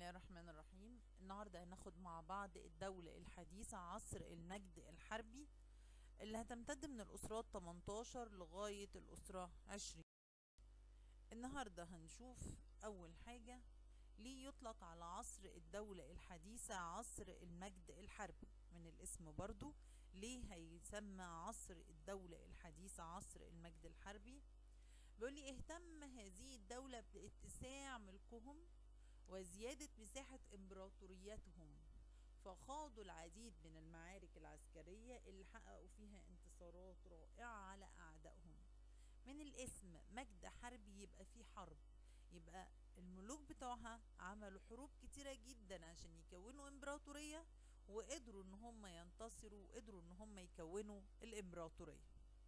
الله الرحمن الرحيم النهاردة هناخد مع بعض الدولة الحديثة عصر المجد الحربي اللي هتمتد من الأسرات 18 لغاية الأسرة 20 النهاردة هنشوف أول حاجة ليه يطلق على عصر الدولة الحديثة عصر المجد الحربي من الاسم برضو ليه هيسمى عصر الدولة الحديثة عصر المجد الحربي بيقول لي اهتم هذه الدولة باتساع ملكهم وزيادة مساحة إمبراطوريتهم فخاضوا العديد من المعارك العسكرية اللي حققوا فيها انتصارات رائعة على أعدائهم من الاسم مجد حربي يبقى فيه حرب يبقى الملوك بتوعها عملوا حروب كتيرة جدا عشان يكونوا إمبراطورية وقدروا ان هم ينتصروا وقدروا ان هم يكونوا الإمبراطورية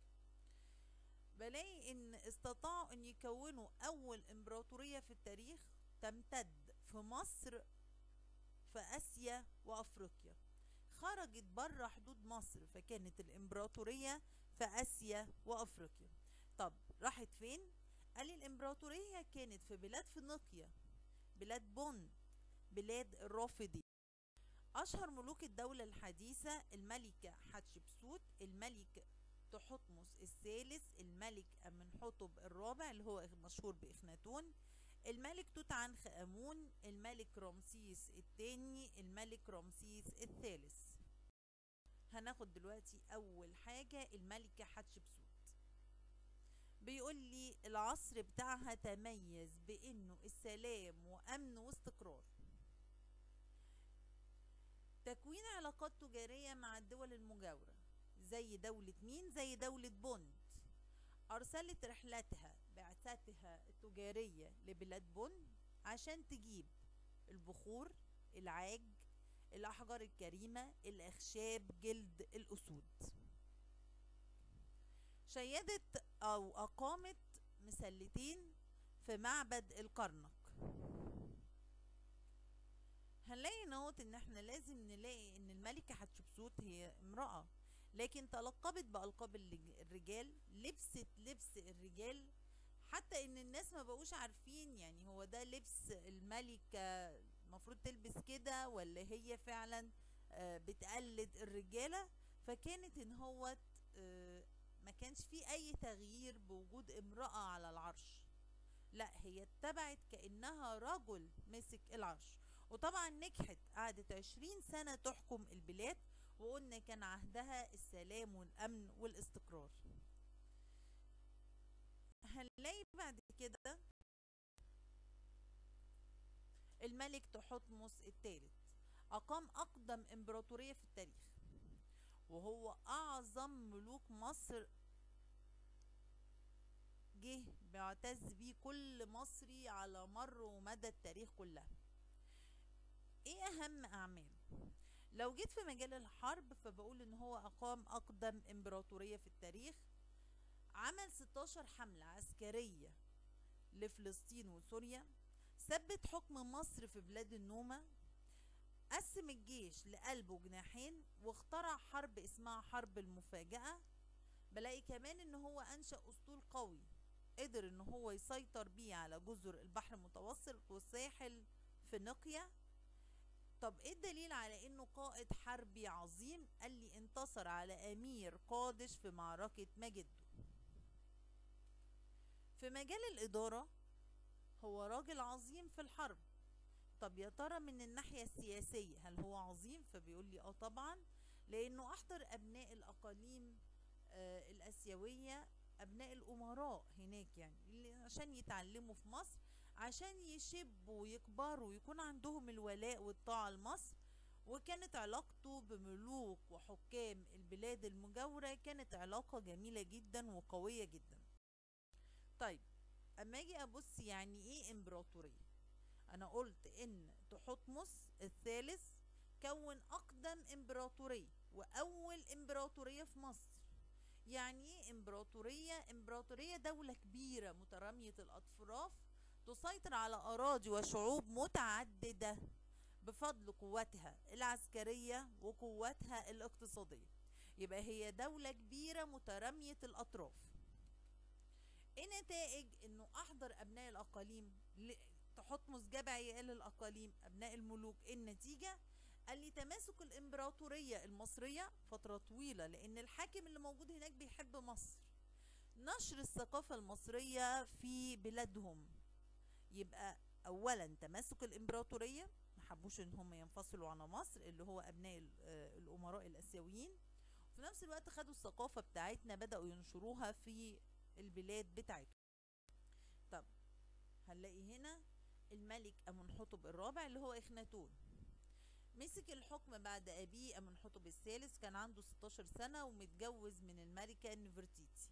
بلاقي ان استطاعوا ان يكونوا اول امبراطورية في التاريخ تمتد في مصر في اسيا وافريقيا خرجت بره حدود مصر فكانت الامبراطورية في اسيا وافريقيا طب راحت فين قال لي الامبراطورية كانت في بلاد فينيقيا بلاد بوند بلاد الرافدي اشهر ملوك الدولة الحديثة الملكة حتشبسوت الملك تحتمس الثالث الملك أمنحتب الرابع اللي هو مشهور بإخناتون الملك توت عنخ آمون الملك رمسيس الثاني الملك رمسيس الثالث هناخد دلوقتي أول حاجة الملكة حتشبسوت بيقول لي العصر بتاعها تميز بأنه السلام وأمن واستقرار تكوين علاقات تجارية مع الدول المجاورة زي دولة مين؟ زي دولة بوند أرسلت رحلتها بعثتها التجارية لبلاد بوند عشان تجيب البخور العاج الأحجار الكريمة الأخشاب جلد الأسود شيدت أو أقامت مسلتين في معبد الكرنك هنلاقي نوت ان احنا لازم نلاقي ان الملكة حتشبسوت هي امرأة لكن تلقبت بألقاب الرجال لبست لبس الرجال حتى ان الناس ما بقوش عارفين يعني هو ده لبس الملكة المفروض تلبس كده ولا هي فعلا بتقلد الرجالة فكانت ان هو ما كانش فيه اي تغيير بوجود امرأة على العرش لا هي اتبعت كأنها رجل مسك العرش وطبعا نجحت قعدت عشرين سنة تحكم البلاد وقلنا كان عهدها السلام والأمن والاستقرار هنلاقي بعد كده الملك تحتمس الثالث أقام أقدم إمبراطورية في التاريخ وهو أعظم ملوك مصر جه بيعتز بيه كل مصري على مر ومدى التاريخ كلها ايه اهم اعماله لو جيت في مجال الحرب فبقول ان هو اقام اقدم امبراطورية في التاريخ عمل 16 حملة عسكرية لفلسطين وسوريا ثبت حكم مصر في بلاد النومة قسم الجيش لقلب وجناحين واخترع حرب اسمها حرب المفاجأة بلاقي كمان ان هو انشأ اسطول قوي قدر ان هو يسيطر بيه على جزر البحر المتوسط وساحل فينيقيا طب ايه الدليل على انه قائد حربي عظيم قال لي انتصر على امير قادش في معركة مجدو في مجال الادارة هو راجل عظيم في الحرب طب يا ترى من الناحية السياسية هل هو عظيم فبيقول لي اه طبعا لانه احضر ابناء الاقاليم آه الاسيوية ابناء الامراء هناك يعني عشان يتعلموا في مصر عشان يشبوا ويكبروا ويكون عندهم الولاء والطاعة لمصر وكانت علاقته بملوك وحكام البلاد المجاورة كانت علاقة جميلة جدا وقوية جدا طيب اما اجي ابص يعني ايه امبراطورية انا قلت ان تحتمس الثالث كون اقدم امبراطورية واول امبراطورية في مصر يعني ايه امبراطورية امبراطورية دولة كبيرة مترامية الاطراف تسيطر على أراضي وشعوب متعددة بفضل قوتها العسكرية وقوتها الاقتصادية يبقى هي دولة كبيرة مترامية الأطراف ايه نتائج انه احضر ابناء الاقاليم تحتمس جاب تابع عيال الأقاليم أبناء الملوك النتيجة قال لي تماسك الإمبراطورية المصرية فترة طويلة لأن الحاكم اللي موجود هناك بيحب مصر نشر الثقافة المصرية في بلادهم يبقى أولا تماسك الإمبراطورية ما حبوش إن هم ينفصلوا عن مصر اللي هو أبناء ال- آه، الأمراء الآسيويين في نفس الوقت خدوا الثقافة بتاعتنا بدأوا ينشروها في البلاد بتاعتهم طب هنلاقي هنا الملك أمنحتب الرابع اللي هو إخناتون مسك الحكم بعد أبيه أمنحتب الثالث كان عنده 16 سنة ومتجوز من الملكة نفرتيتي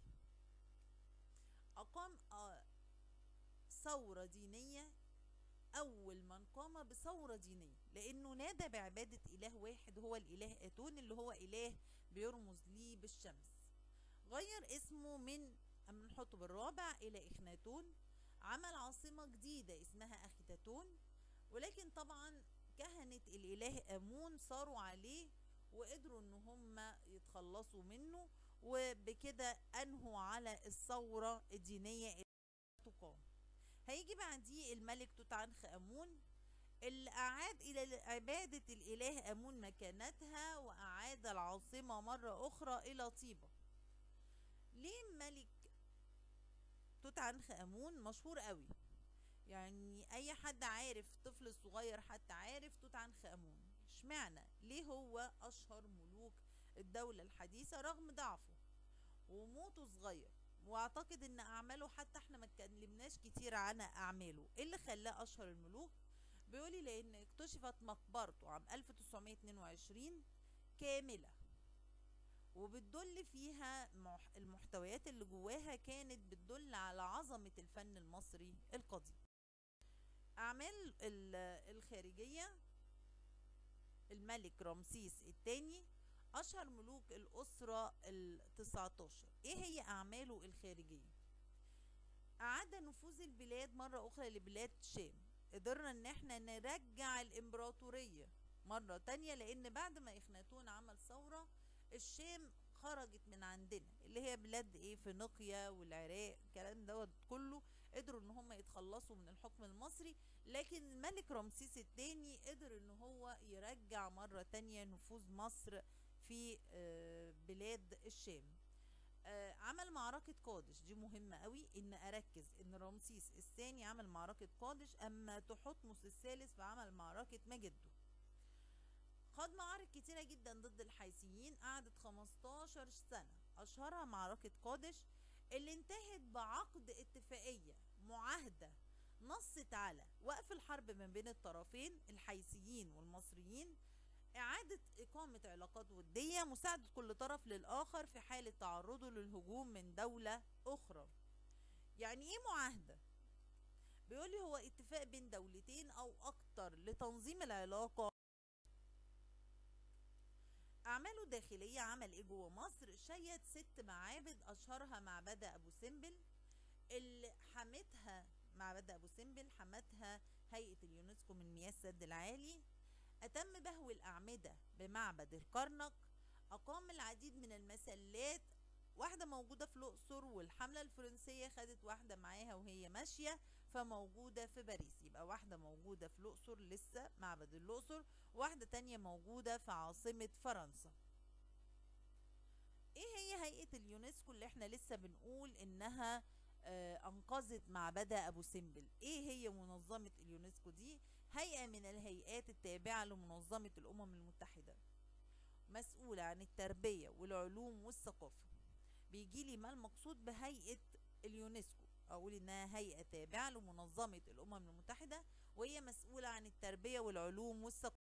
أقام آه، ثورة دينية أول من قام بثورة دينية لأنه نادى بعبادة إله واحد هو الإله آتون اللي هو إله بيرمز ليه بالشمس غير اسمه من أمنحتب الرابع إلى إخناتون عمل عاصمة جديدة اسمها أخيتاتون ولكن طبعا كهنة الإله آمون صاروا عليه وقدروا إن هم يتخلصوا منه وبكده أنهوا على الثورة الدينية اللي تقام هيجي بعديه الملك توت عنخ آمون اللي أعاد إلى عبادة الإله آمون مكانتها وأعاد العاصمة مرة أخرى إلى طيبة ليه ملك توت عنخ آمون مشهور قوي يعني أي حد عارف طفل صغير حتى عارف توت عنخ آمون اشمعنى ليه هو أشهر ملوك الدولة الحديثة رغم ضعفه وموته صغير واعتقد ان اعماله حتى احنا ما اتكلمناش كتير عن اعماله ايه اللي خلاه اشهر الملوك بيقولي لان اكتشفت مقبرته عام 1922 كاملة وبتدل فيها مح- المحتويات اللي جواها كانت بتدل على عظمة الفن المصري القديم أعمال ال- الخارجية الملك رمسيس الثاني أشهر ملوك الأسرة التسعتاشر إيه هي أعماله الخارجية؟ أعاد نفوذ البلاد مرة أخرى لبلاد الشام قدرنا إن احنا نرجع الإمبراطورية مرة تانية لأن بعد ما إخناتون عمل ثورة الشام خرجت من عندنا اللي هي بلاد ايه فينيقيا والعراق الكلام دوت كله قدروا ان هم يتخلصوا من الحكم المصري لكن الملك رمسيس الثاني قدر ان هو يرجع مرة تانية نفوذ مصر في آه، بلاد الشام آه، عمل معركة قادش دي مهمة قوي ان اركز ان رمسيس الثاني عمل معركة قادش اما تحتمس الثالث فعمل معركة مجده خد معارك كتيرة جدا ضد الحيثيين قعدت 15 سنة أشهرها معركة قادش اللي انتهت بعقد اتفاقية معاهدة نصت على وقف الحرب ما بين الطرفين الحيثيين والمصريين إعادة إقامة علاقات ودية مساعدة كل طرف للآخر في حالة تعرضه للهجوم من دولة أخرى يعني إيه معاهدة؟ بيقولي هو اتفاق بين دولتين أو أكتر لتنظيم العلاقة أعماله داخلية عمل إيه جوه مصر شيد ست معابد أشهرها معبد أبو سمبل اللي حمتها معبد أبو سمبل حمتها هيئة اليونسكو من مياه السد العالي أتم بهو الأعمدة بمعبد الكرنك أقام العديد من المسلات واحدة موجودة في الأقصر والحملة الفرنسية خدت واحدة معاها وهي ماشية فموجودة في باريس يبقى واحدة موجودة في الأقصر لسه معبد الأقصر واحدة تانية موجودة في عاصمة فرنسا ايه هي هيئة اليونسكو اللي احنا لسه بنقول انها آه انقذت معبد ابو سمبل ايه هي منظمة اليونسكو دي هيئة من الهيئات التابعة لمنظمة الامم المتحدة مسؤولة عن التربية والعلوم والثقافة بيجي لي ما المقصود بهيئة اليونسكو اقول انها هيئة تابعة لمنظمة الامم المتحدة وهي مسؤولة عن التربية والعلوم والثقافة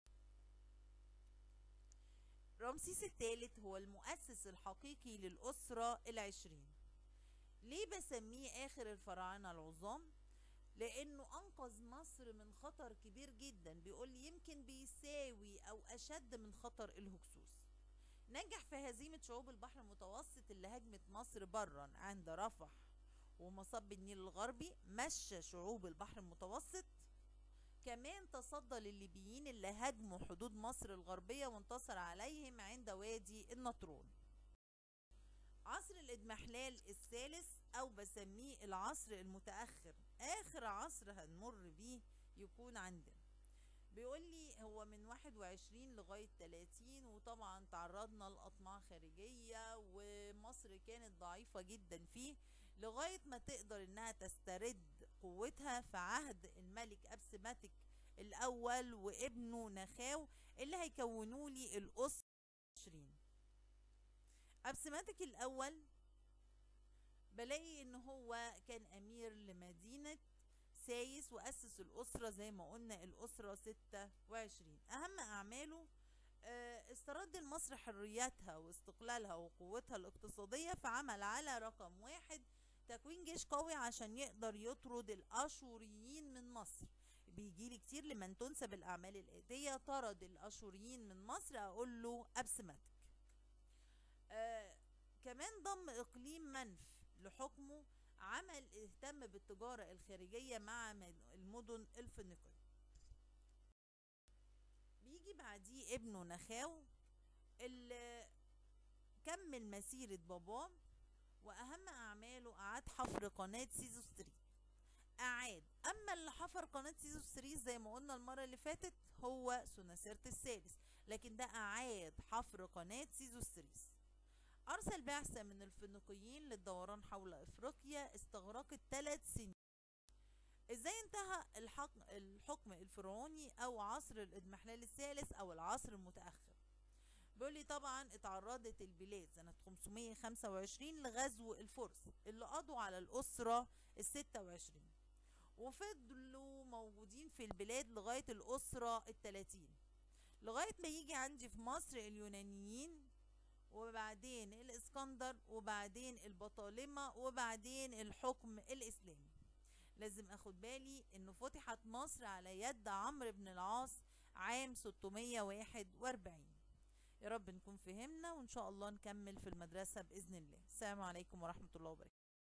رمسيس الثالث هو المؤسس الحقيقي للأسرة العشرين ليه بسميه آخر الفراعنة العظام؟ لأنه أنقذ مصر من خطر كبير جدا بيقول لي يمكن بيساوي أو أشد من خطر الهكسوس نجح في هزيمة شعوب البحر المتوسط اللي هجمت مصر برا عند رفح ومصب النيل الغربي مشى شعوب البحر المتوسط كمان تصدى للليبيين اللي هاجموا حدود مصر الغربية وانتصر عليهم عند وادي النطرون عصر الإضمحلال الثالث أو بسميه العصر المتأخر آخر عصر هنمر بيه يكون عندنا بيقول لي هو من 21 لغاية 30 وطبعا تعرضنا لأطماع خارجية ومصر كانت ضعيفة جدا فيه لغاية ما تقدر انها تسترد قوتها في عهد الملك أبسماتك الأول وابنه نخاو اللي هيكونوا لي الأسرة 20 أبسماتك الأول بلاقي ان هو كان امير لمدينة سايس وأسس الأسرة زي ما قلنا الأسرة 26 أهم أعماله آه، استرد لمصر حريتها واستقلالها وقوتها الاقتصادية فعمل على رقم واحد تكوين جيش قوي عشان يقدر يطرد الأشوريين من مصر بيجيلي كتير لمن تنسب الأعمال الآتية طرد الأشوريين من مصر أقول له أبسمتك آه كمان ضم إقليم منف لحكمه عمل اهتم بالتجارة الخارجية مع مد- المدن الفينيقية بيجي بعديه ابنه نخاو اللي كمل مسيرة باباه وأهم أعماله أعاد حفر قناة سيزو ستريت أعاد أما اللي حفر قناة سيزو ستريت زي ما قلنا المرة اللي فاتت هو سوناسيرت الثالث لكن ده أعاد حفر قناة سيزو ستريت أرسل بعثة من الفينيقيين للدوران حول إفريقيا استغرقت ثلاث سنين ازاي انتهى الحكم, الحكم الفرعوني او عصر الاضمحلال الثالث او العصر المتأخر بيقول لي طبعا اتعرضت البلاد سنة 525 لغزو الفرس اللي قضوا على الأسرة ال 26 وفضلوا موجودين في البلاد لغاية الأسرة ال 30 لغاية ما يجي عندي في مصر اليونانيين وبعدين الاسكندر وبعدين البطالمة وبعدين الحكم الإسلامي لازم اخد بالي انه فتحت مصر على يد عمرو بن العاص عام 641 يا رب نكون فهمنا وان شاء الله نكمل في المدرسة بإذن الله السلام عليكم ورحمة الله وبركاته